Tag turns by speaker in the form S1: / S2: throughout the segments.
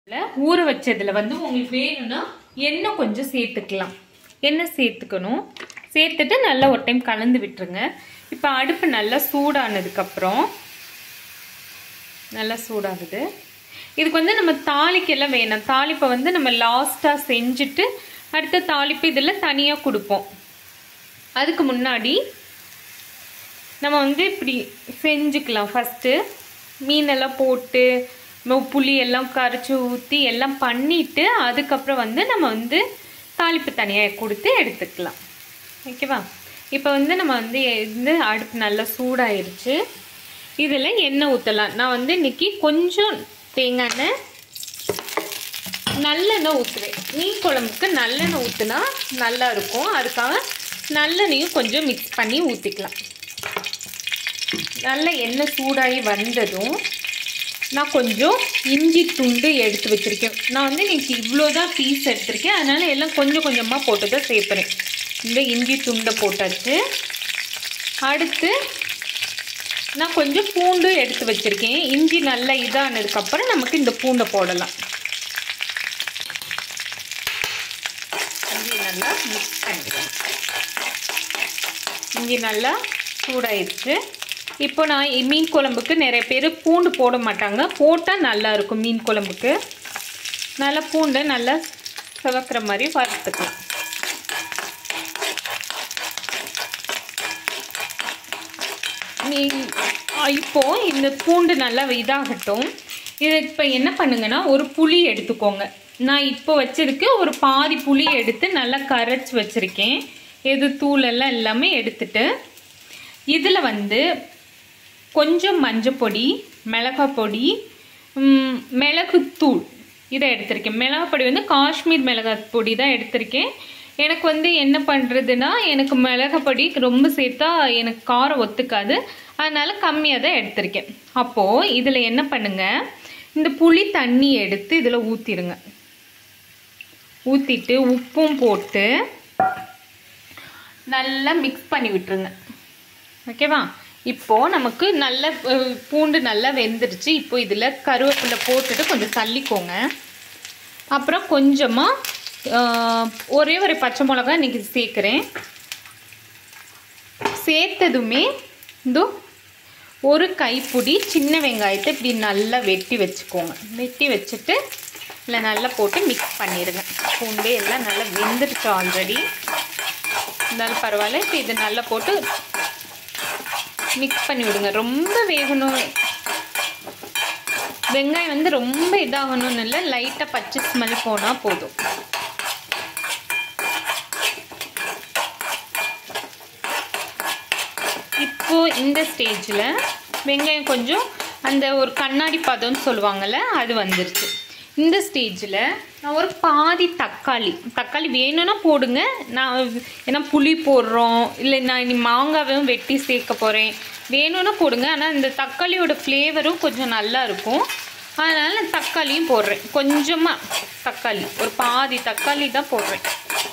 S1: ஊற வச்சதுல வந்து உங்களுக்கு வேணும்னா எண்ணெய் கொஞ்சம் சேர்த்துக்கலாம் எண்ணெய் சேர்த்துக்கணும் சேர்த்துட்டு நல்லா ஒரு டைம் கலந்து விட்டுருங்க இப்போ அடுப்பு நல்லா சூடானதுக்கப்புறம் நல்லா சூடாகுது இதுக்கு வந்து நம்ம தாளிக்கெல்லாம் வேணாம் தாளிப்பை வந்து நம்ம லாஸ்ட்டாக செஞ்சுட்டு அடுத்த தாளிப்பு இதில் தனியாக கொடுப்போம் அதுக்கு முன்னாடி நம்ம வந்து இப்படி செஞ்சுக்கலாம் ஃபஸ்ட்டு மீனெல்லாம் போட்டு ம- புளி எல்லாம் கரைச்சி ஊற்றி எல்லாம் பண்ணிட்டு அதுக்கப்புறம் வந்து நம்ம வந்து தாளிப்பு தனியாக கொடுத்து எடுத்துக்கலாம் ஓகேவா இப்போ வந்து நம்ம வந்து வந்து அடுப்பு நல்லா சூடாயிருச்சு இதில் எண்ணெய் ஊற்றலாம் நான் வந்து இன்னைக்கு கொஞ்சம் தேங்காய் எண்ணெய் நல்லெண்ணெய் ஊற்றுவேன் மீன் குழம்புக்கு நல்லெண்ணெய் ஊற்றுனா நல்லா இருக்கும் அதுக்காக நல்லெண்ணெயும் கொஞ்சம் மிக்ஸ் பண்ணி ஊற்றிக்கலாம் நல்ல எண்ணெய் சூடாகி வந்ததும் நான் கொஞ்சம் இஞ்சி துண்டு எடுத்து வச்சுருக்கேன் நான் வந்து இன்னைக்கு இவ்வளோ தான் பீஸ் எடுத்திருக்கேன் அதனால் எல்லாம் கொஞ்சம் கொஞ்சமாக போட்டு தான் சேர்ப்பேன் இந்த இஞ்சி துண்டை போட்டாச்சு அடுத்து நான் கொஞ்சம் பூண்டு எடுத்து வச்சுருக்கேன் இஞ்சி நல்லா இதானதுக்கப்புறம் நமக்கு இந்த பூண்டை போடலாம் இஞ்சி நல்லா மிக்ஸ் பண்ணிக்கலாம் இஞ்சி நல்லா சூடாயிருச்சு இப்போ நான் இ- மீன் குழம்புக்கு நிறைய பேர் பூண்டு போட மாட்டாங்க போட்டால் நல்லா இருக்கும் மீன் குழம்புக்கு நல்லா பூண்டை நல்லா சிவக்கிற மாதிரி வறுத்துக்கலாம் நீ இப்போ இந்த பூண்டு நல்லா இதாகட்டும் இதை இப்போ என்ன பண்ணுங்கன்னா ஒரு புளி எடுத்துக்கோங்க நான் இப்போ வச்சிருக்கு ஒரு பாதி புளி எடுத்து நல்லா கரைச்சி வச்சிருக்கேன் எது தூள் எல்லாம் எல்லாமே எடுத்துட்டு இதில் வந்து கொஞ்சம் மஞ்சள் பொடி மிளகாய் பொடி ம், மிளகுத்தூள் இதை எடுத்திருக்கேன் மிளகாய் பொடி வந்து காஷ்மீர் மிளகாய் பொடி தான் எடுத்திருக்கேன் எனக்கு வந்து என்ன பண்ணுறதுன்னா எனக்கு மிளகாய் பொடி ரொம்ப சேர்த்தா எனக்கு காரம் ஒத்துக்காது அதனால கம்மியாக தான் எடுத்திருக்கேன் அப்போது இதில் என்ன பண்ணுங்க இந்த புளி தண்ணி எடுத்து இதில் ஊற்றிடுங்க ஊற்றிட்டு உப்பும் போட்டு நல்லா மிக்ஸ் பண்ணி விட்டுருங்க ஓகேவா இப்போ நமக்கு நல்ல அஹ், பூண்டு நல்லா வெந்துருச்சு இப்போ இதில் கருவேப்பிலை போட்டுட்டு கொஞ்சம் தள்ளிக்கோங்க அப்புறம் கொஞ்சமாக ஒரே ஒரு பச்சை மிளகா இன்னைக்கு சேர்க்குறேன் சேர்த்ததுமே இதோ ஒரு கைப்பிடி சின்ன வெங்காயத்தை இப்படி நல்லா வெட்டி வச்சுக்கோங்க வெட்டி வச்சுட்டு இல்லை நல்லா போட்டு மிக்ஸ் பண்ணிடுங்க பூண்டு எல்லாம் நல்லா வெந்துருச்சு ஆல்ரெடி இருந்தாலும் பரவாயில்ல இப்போ இது நல்லா போட்டு மிக்ஸ் பண்ணி விடுங்க ரொம்ப வேகணும் வெங்காயம் வந்து ரொம்ப இதாகணும்னு இல்லை லைட்டாக பச்சை ஸ்மெல் போனால் போதும் இப்போ இந்த ஸ்டேஜில் வெங்காயம் கொஞ்சம் அந்த ஒரு கண்ணாடி பதம்னு சொல்லுவாங்கள்ல அது வந்துருச்சு இந்த ஸ்டேஜில் நான் ஒரு பாதி தக்காளி தக்காளி வேணும்னா போடுங்க நான் ஏன்னா புளி போடுறோம் இல்லை நான் இனி மாங்காவும் வெட்டி சேர்க்க போகிறேன் வேணும்னா போடுங்க ஆனால் இந்த தக்காளியோட ஃப்ளேவரும் கொஞ்சம் நல்லா இருக்கும் அதனால் நான் தக்காளியும் போடுறேன் கொஞ்சமாக தக்காளி ஒரு பாதி தக்காளி தான் போடுறேன்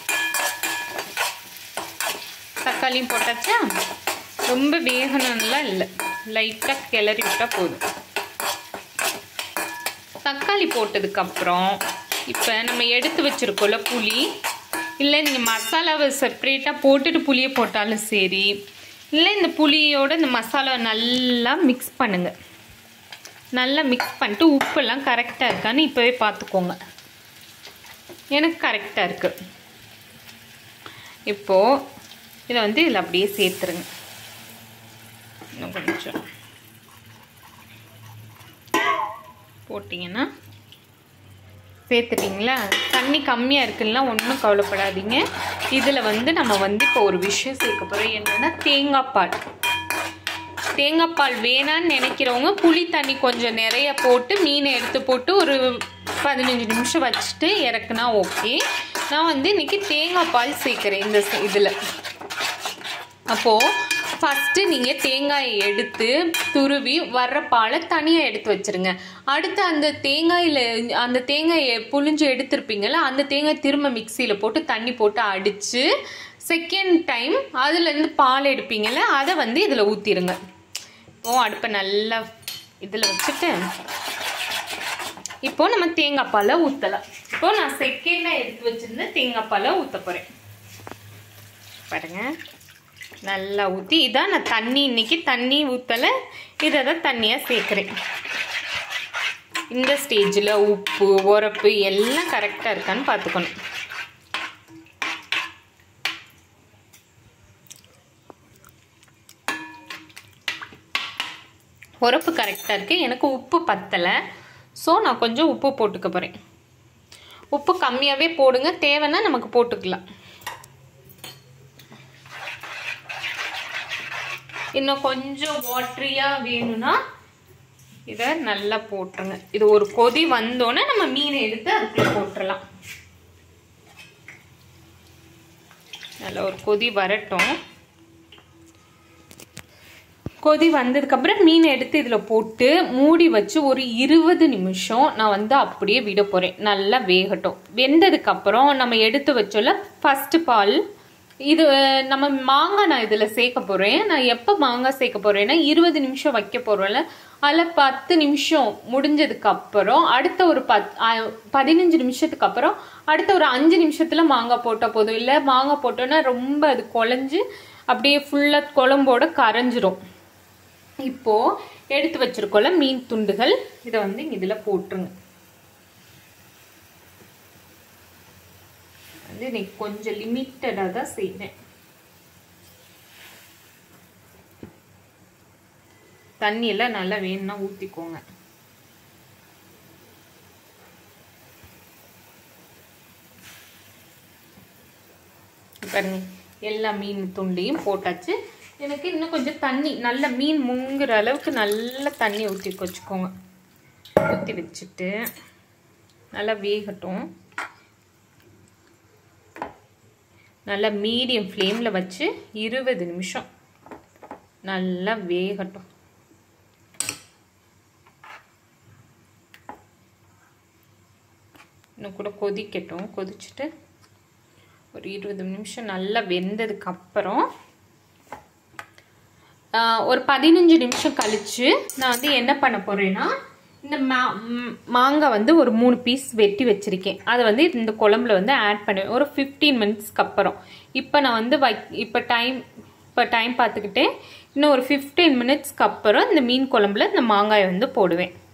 S1: தக்காளியும் போட்டாச்சா ரொம்ப வேகணும்லாம் இல்லை லைட்டாக கிளறி விட்டால் போதும் தக்காளி போட்டதுக்கப்புறம் இப்போ நம்ம எடுத்து வச்சுருக்கோம்ல புளி இல்லை நீங்கள் மசாலாவை செப்ரேட்டாக போட்டுட்டு புளியை போட்டாலும் சரி இல்லை இந்த புளியோட இந்த மசாலாவை நல்லா மிக்ஸ் பண்ணுங்க நல்லா மிக்ஸ் பண்ணிட்டு உப்பெல்லாம் கரெக்டாக இருக்கான்னு இப்போவே பார்த்துக்கோங்க எனக்கு கரெக்டாக இருக்குது இப்போது இதை வந்து இதில் அப்படியே சேர்த்துருங்க இன்னும் கொஞ்சம் போட்டிங்கன்னா சேர்த்துட்டிங்களா தண்ணி கம்மியாக இருக்குன்னா ஒன்றும் கவலைப்படாதீங்க இதில் வந்து நம்ம வந்து இப்போ ஒரு விஷயம் சேர்க்க போகிறோம் என்னென்னா தேங்காய் பால் தேங்காய் பால் வேணான்னு நினைக்கிறவங்க புளி தண்ணி கொஞ்சம் நிறைய போட்டு மீனை எடுத்து போட்டு ஒரு பதினஞ்சு நிமிஷம் வச்சுட்டு இறக்குனா ஓகே நான் வந்து இன்னைக்கு தேங்காய் பால் சேர்க்குறேன் இந்த இதில் அப்போது ஃபஸ்ட்டு நீங்கள் தேங்காயை எடுத்து துருவி வர்ற பாலை தனியாக எடுத்து வச்சிருங்க அடுத்து அந்த தேங்காயில் அந்த தேங்காயை புழிஞ்சு எடுத்திருப்பீங்கள்ல அந்த தேங்காய் திரும்ப மிக்சியில் போட்டு தண்ணி போட்டு அடித்து செகண்ட் டைம் அதுலேருந்து பால் எடுப்பீங்கள்ல அதை வந்து இதில் ஊற்றிடுங்க இப்போ அடுப்பை நல்லா இதில் வச்சுட்டு இப்போ நம்ம தேங்காய் பாலை ஊற்றலாம் இப்போ நான் செகண்டாக எடுத்து வச்சிருந்த தேங்காய் பாலை ஊற்ற போகிறேன் பாருங்க நல்லா ஊற்றி இதான் நான் தண்ணி இன்னைக்கு தண்ணி ஊற்றலை இதை தான் தண்ணியாக சேர்க்குறேன் இந்த ஸ்டேஜில் உப்பு உரப்பு எல்லாம் கரெக்டாக இருக்கான்னு பார்த்துக்கணும் உரப்பு கரெக்டாக இருக்குது எனக்கு உப்பு பத்தலை ஸோ நான் கொஞ்சம் உப்பு போட்டுக்க போகிறேன் உப்பு கம்மியாகவே போடுங்க தேவைன்னா நமக்கு போட்டுக்கலாம் இன்னும் கொஞ்சம் வாட்ரியாக வேணும்னா இதை நல்லா போட்டுருங்க இது ஒரு கொதி வந்தோன்னே நம்ம மீனை எடுத்து அதுக்குள்ளே போட்டுடலாம் நல்லா ஒரு கொதி வரட்டும் கொதி வந்ததுக்கப்புறம் மீனை எடுத்து இதில் போட்டு மூடி வச்சு ஒரு இருபது நிமிஷம் நான் வந்து அப்படியே விட போகிறேன் நல்லா வேகட்டும் வெந்ததுக்கப்புறம் நம்ம எடுத்து வச்சோல ஃபஸ்ட்டு பால் இது நம்ம மாங்காய் நான் இதில் சேர்க்க போகிறேன் நான் எப்போ மாங்காய் சேர்க்க போகிறேன்னா இருபது நிமிஷம் வைக்க போகிறோம்ல அதில் பத்து நிமிஷம் முடிஞ்சதுக்கு அப்புறம் அடுத்த ஒரு பத் பதினஞ்சு நிமிஷத்துக்கு அப்புறம் அடுத்த ஒரு அஞ்சு நிமிஷத்தில் மாங்காய் போட்டால் போதும் இல்லை மாங்காய் போட்டோன்னா ரொம்ப அது குழஞ்சு அப்படியே ஃபுல்லாக குழம்போட கரைஞ்சிரும் இப்போ எடுத்து வச்சிருக்கோம்ல மீன் துண்டுகள் இதை வந்து இதில் போட்டுருங்க வந்து இன்னைக்கு கொஞ்சம் லிமிட்டடாக தான் செய்வேன் தண்ணியெல்லாம் நல்லா வேணும்னா ஊற்றிக்கோங்க பாருங்க எல்லா மீன் துண்டையும் போட்டாச்சு எனக்கு இன்னும் கொஞ்சம் தண்ணி நல்ல மீன் முங்குற அளவுக்கு நல்ல தண்ணி ஊற்றி வச்சுக்கோங்க ஊற்றி வச்சுட்டு நல்லா வேகட்டும் நல்லா மீடியம் ஃப்ளேமில் வச்சு இருபது நிமிஷம் நல்லா வேகட்டும் இன்னும் கூட கொதிக்கட்டும் கொதிச்சுட்டு ஒரு இருபது நிமிஷம் நல்லா வெந்ததுக்கு அப்புறம் ஒரு பதினஞ்சு நிமிஷம் கழித்து நான் வந்து என்ன பண்ண போகிறேன்னா இந்த மா மாங்காய் வந்து ஒரு மூணு பீஸ் வெட்டி வச்சுருக்கேன் அதை வந்து இந்த குழம்புல வந்து ஆட் பண்ணுவேன் ஒரு ஃபிஃப்டீன் மினிட்ஸ்க்கு அப்புறம் இப்போ நான் வந்து வை இப்போ டைம் இப்போ டைம் பார்த்துக்கிட்டே இன்னும் ஒரு ஃபிஃப்டீன் மினிட்ஸ்க்கு அப்புறம் இந்த மீன் குழம்புல இந்த மாங்காயை வந்து போடுவேன்